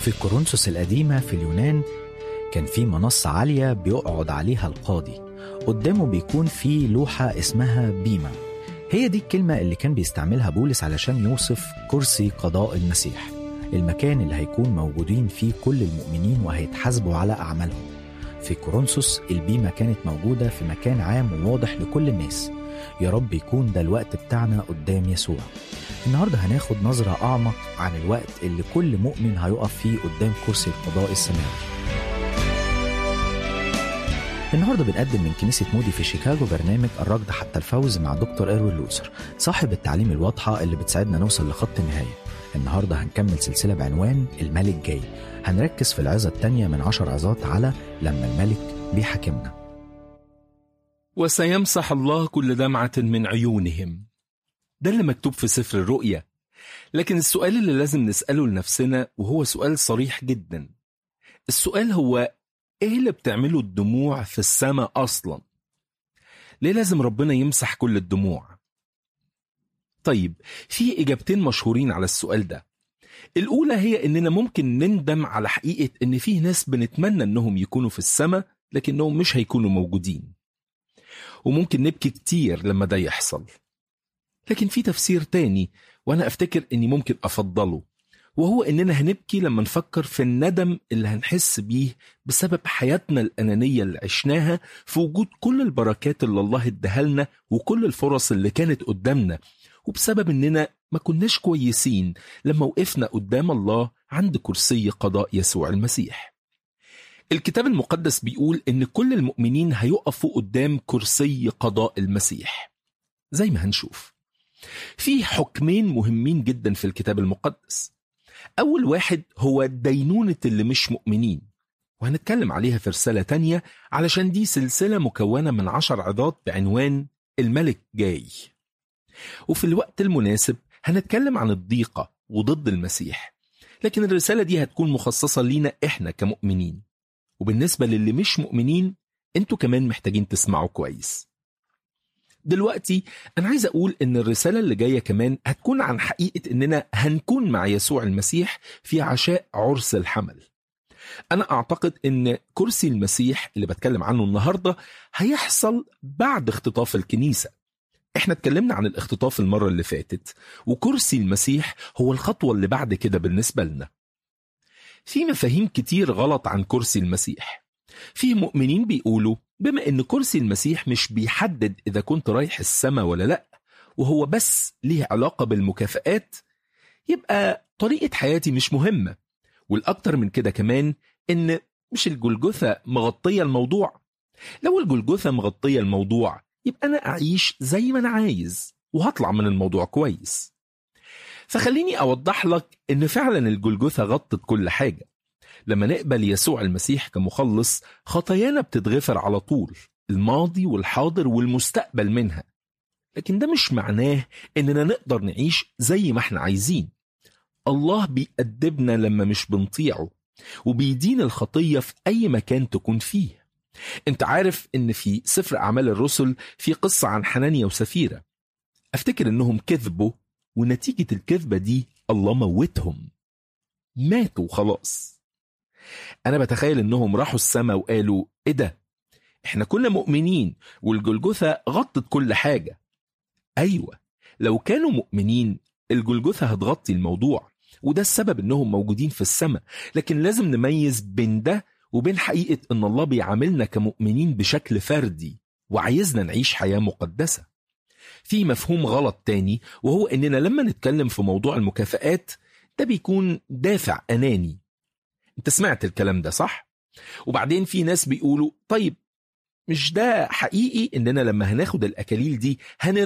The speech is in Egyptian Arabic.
في كورنثوس القديمة في اليونان كان في منصة عالية بيقعد عليها القاضي قدامه بيكون في لوحة اسمها بيما هي دي الكلمة اللي كان بيستعملها بولس علشان يوصف كرسي قضاء المسيح المكان اللي هيكون موجودين فيه كل المؤمنين وهيتحاسبوا على أعمالهم في كورنثوس البيمة كانت موجودة في مكان عام وواضح لكل الناس يا رب يكون ده الوقت بتاعنا قدام يسوع النهاردة هناخد نظرة أعمق عن الوقت اللي كل مؤمن هيقف فيه قدام كرسي القضاء السماوي النهارده بنقدم من كنيسة مودي في شيكاغو برنامج الركض حتى الفوز مع دكتور إيروين لوثر صاحب التعليم الواضحة اللي بتساعدنا نوصل لخط النهاية النهارده هنكمل سلسلة بعنوان الملك جاي هنركز في العظة التانية من عشر عظات على لما الملك بيحاكمنا وسيمسح الله كل دمعة من عيونهم ده اللي مكتوب في سفر الرؤيا لكن السؤال اللي لازم نسأله لنفسنا وهو سؤال صريح جدا السؤال هو ايه اللي بتعمله الدموع في السماء اصلا ليه لازم ربنا يمسح كل الدموع طيب في اجابتين مشهورين على السؤال ده الاولى هي اننا ممكن نندم على حقيقه ان في ناس بنتمنى انهم يكونوا في السماء لكنهم مش هيكونوا موجودين وممكن نبكي كتير لما ده يحصل لكن في تفسير تاني وانا افتكر اني ممكن افضله وهو اننا هنبكي لما نفكر في الندم اللي هنحس بيه بسبب حياتنا الانانيه اللي عشناها في وجود كل البركات اللي الله اداها لنا وكل الفرص اللي كانت قدامنا وبسبب اننا ما كناش كويسين لما وقفنا قدام الله عند كرسي قضاء يسوع المسيح. الكتاب المقدس بيقول ان كل المؤمنين هيقفوا قدام كرسي قضاء المسيح. زي ما هنشوف. في حكمين مهمين جدا في الكتاب المقدس. أول واحد هو دينونة اللي مش مؤمنين وهنتكلم عليها في رسالة تانية علشان دي سلسلة مكونة من عشر عظات بعنوان الملك جاي وفي الوقت المناسب هنتكلم عن الضيقة وضد المسيح لكن الرسالة دي هتكون مخصصة لينا إحنا كمؤمنين وبالنسبة للي مش مؤمنين انتوا كمان محتاجين تسمعوا كويس دلوقتي أنا عايز أقول إن الرسالة اللي جاية كمان هتكون عن حقيقة إننا هنكون مع يسوع المسيح في عشاء عرس الحمل. أنا أعتقد إن كرسي المسيح اللي بتكلم عنه النهاردة هيحصل بعد اختطاف الكنيسة. إحنا اتكلمنا عن الاختطاف المرة اللي فاتت وكرسي المسيح هو الخطوة اللي بعد كده بالنسبة لنا. في مفاهيم كتير غلط عن كرسي المسيح. في مؤمنين بيقولوا بما ان كرسي المسيح مش بيحدد اذا كنت رايح السما ولا لا وهو بس ليه علاقه بالمكافآت يبقى طريقه حياتي مش مهمه والاكتر من كده كمان ان مش الجلجثه مغطيه الموضوع لو الجلجثه مغطيه الموضوع يبقى انا اعيش زي ما انا عايز وهطلع من الموضوع كويس فخليني اوضح لك ان فعلا الجلجثه غطت كل حاجه لما نقبل يسوع المسيح كمخلص خطايانا بتتغفر على طول الماضي والحاضر والمستقبل منها لكن ده مش معناه اننا نقدر نعيش زي ما احنا عايزين الله بيأدبنا لما مش بنطيعه وبيدين الخطية في أي مكان تكون فيه انت عارف ان في سفر أعمال الرسل في قصة عن حنانيا وسفيرة افتكر انهم كذبوا ونتيجة الكذبة دي الله موتهم ماتوا خلاص انا بتخيل انهم راحوا السماء وقالوا ايه ده احنا كنا مؤمنين والجلجثة غطت كل حاجة ايوه لو كانوا مؤمنين الجلجثة هتغطي الموضوع وده السبب انهم موجودين في السماء لكن لازم نميز بين ده وبين حقيقة ان الله بيعاملنا كمؤمنين بشكل فردي وعايزنا نعيش حياة مقدسة في مفهوم غلط تاني وهو اننا لما نتكلم في موضوع المكافآت ده بيكون دافع اناني انت سمعت الكلام ده صح؟ وبعدين في ناس بيقولوا طيب مش ده حقيقي اننا لما هناخد الاكاليل دي هنرجع